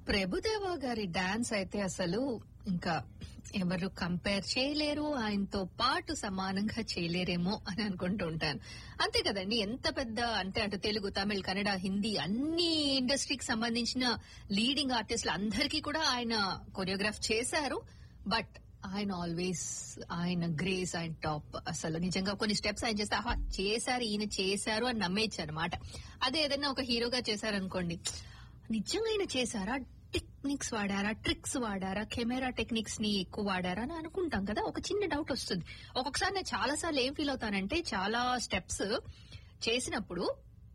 ప్రభుదేవ గారి డాన్స్ అయితే అసలు ఇంకా ఎవరు కంపేర్ చేయలేరు ఆయనతో పాటు సమానంగా చేయలేరేమో అని అనుకుంటూ ఉంటాను అంతే కదండి ఎంత పెద్ద అంటే అటు తెలుగు తమిళ్ కన్నడ హిందీ అన్ని ఇండస్ట్రీకి సంబంధించిన లీడింగ్ ఆర్టిస్టులు అందరికీ కూడా ఆయన కొరియోగ్రాఫ్ చేశారు బట్ ఆయన ఆల్వేస్ ఆయన గ్రేస్ ఆయన టాప్ అసలు నిజంగా కొన్ని స్టెప్స్ ఆయన చేస్తే ఆహా చేశారు ఈయన చేశారు అని నమ్మేచ్చు అనమాట అదే ఏదైనా ఒక హీరోగా చేశారనుకోండి నిజంగా ఆయన చేశారా టెక్నిక్స్ వాడారా ట్రిక్స్ వాడారా కెమెరా టెక్నిక్స్ ని ఎక్కువ వాడారా అని అనుకుంటాం కదా ఒక చిన్న డౌట్ వస్తుంది ఒక్కొక్కసారి నేను చాలా సార్లు ఏం ఫీల్ అవుతానంటే చాలా స్టెప్స్ చేసినప్పుడు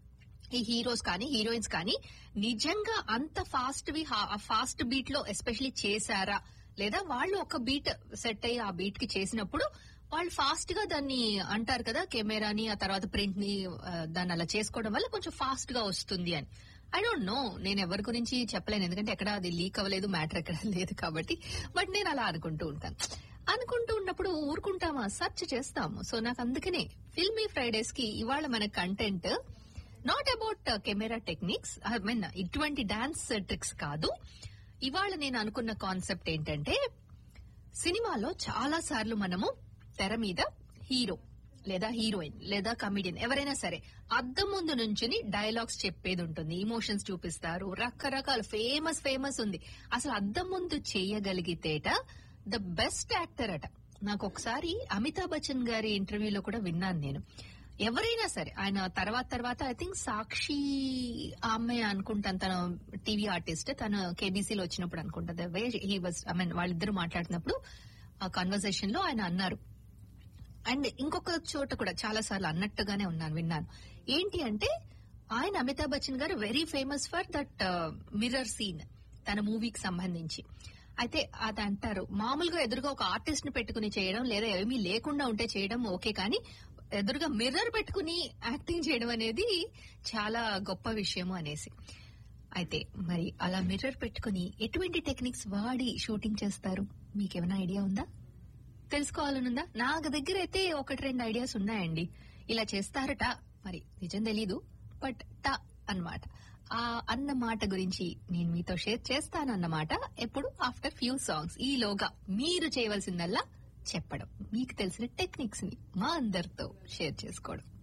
ఈ హీరోస్ కానీ హీరోయిన్స్ కానీ నిజంగా అంత ఫాస్ట్ వి ఫాస్ట్ బీట్ లో ఎస్పెషలీ చేశారా లేదా వాళ్ళు ఒక బీట్ సెట్ అయ్యి ఆ బీట్ కి చేసినప్పుడు వాళ్ళు ఫాస్ట్ గా దాన్ని అంటారు కదా కెమెరాని ఆ తర్వాత ప్రింట్ ని ఆ, దాన్ని అలా చేసుకోవడం వల్ల కొంచెం ఫాస్ట్ గా వస్తుంది అని ఐ డోంట్ నో నేను ఎవరి గురించి చెప్పలేను ఎందుకంటే ఎక్కడ అది లీక్ అవ్వలేదు మ్యాటర్ ఎక్కడ లేదు కాబట్టి బట్ నేను అలా అనుకుంటూ ఉంటాను అనుకుంటూ ఉన్నప్పుడు ఊరుకుంటామా సెర్చ్ చేస్తాము సో నాకు అందుకనే ఫిల్మీ ఫ్రైడేస్ కి ఇవాళ మన content not about camera techniques I mean ఇటువంటి డాన్స్ ట్రిక్స్ కాదు ఇవాళ నేను అనుకున్న కాన్సెప్ట్ ఏంటంటే సినిమాలో చాలా సార్లు మనము తెర మీద హీరో లేదా హీరోయిన్ లేదా కమిడియన్ ఎవరైనా సరే అద్దం ముందు నుంచుని డైలాగ్స్ చెప్పేది ఉంటుంది ఇమోషన్స్ చూపిస్తారు రకరకాల ఫేమస్ ఫేమస్ ఉంది అసలు అద్దం ముందు చేయగలిగితేట ద బెస్ట్ యాక్టర్ అట నాకు ఒకసారి అమితాబ్ బచ్చన్ గారి ఇంటర్వ్యూలో కూడా విన్నాను నేను ఎవరైనా సరే ఆయన తర్వాత తర్వాత ఐ థింక్ సాక్షి ఆమె అనుకుంటాను తన టీవీ ఆర్టిస్ట్ తను కేబీసీలో వచ్చినప్పుడు అనుకుంటా way he was I mean వాళ్ళిద్దరు మాట్లాడుతున్నప్పుడు ఆ కన్వర్సేషన్ లో ఆయన అన్నారు అండ్ ఇంకొక చోట కూడా చాలా సార్లు అన్నట్టుగానే ఉన్నాను విన్నాను ఏంటి అంటే ఆయన అమితాబ్ బచ్చన్ గారు very famous for that mirror scene తన మూవీకి సంబంధించి అయితే అది అంటారు మామూలుగా ఎదురుగా ఒక ఆర్టిస్ట్ ని పెట్టుకుని చేయడం లేదా ఏమీ లేకుండా ఉంటే చేయడం ఓకే కానీ ఎదురుగా మిర్రర్ పెట్టుకుని యాక్టింగ్ చేయడం అనేది చాలా గొప్ప విషయము అనేసి అయితే మరి అలా మిర్రర్ పెట్టుకుని ఎటువంటి టెక్నిక్స్ వాడి షూటింగ్ చేస్తారు మీకేమైనా ఐడియా ఉందా తెలుసుకోవాలనుందా నా దగ్గర అయితే ఒకటి రెండు ఐడియాస్ ఉన్నాయండి ఇలా చేస్తారట మరి నిజం తెలీదు బట్ ట అన్నమాట ఆ అన్న మాట గురించి నేను మీతో షేర్ చేస్తానన్నమాట ఎప్పుడు ఆఫ్టర్ ఫ్యూ సాంగ్స్ ఈలోగా మీరు చేయవలసిందల్లా చెప్పడం మీకు తెలిసిన టెక్నిక్స్ ని మా అందరితో షేర్ చేసుకోవడం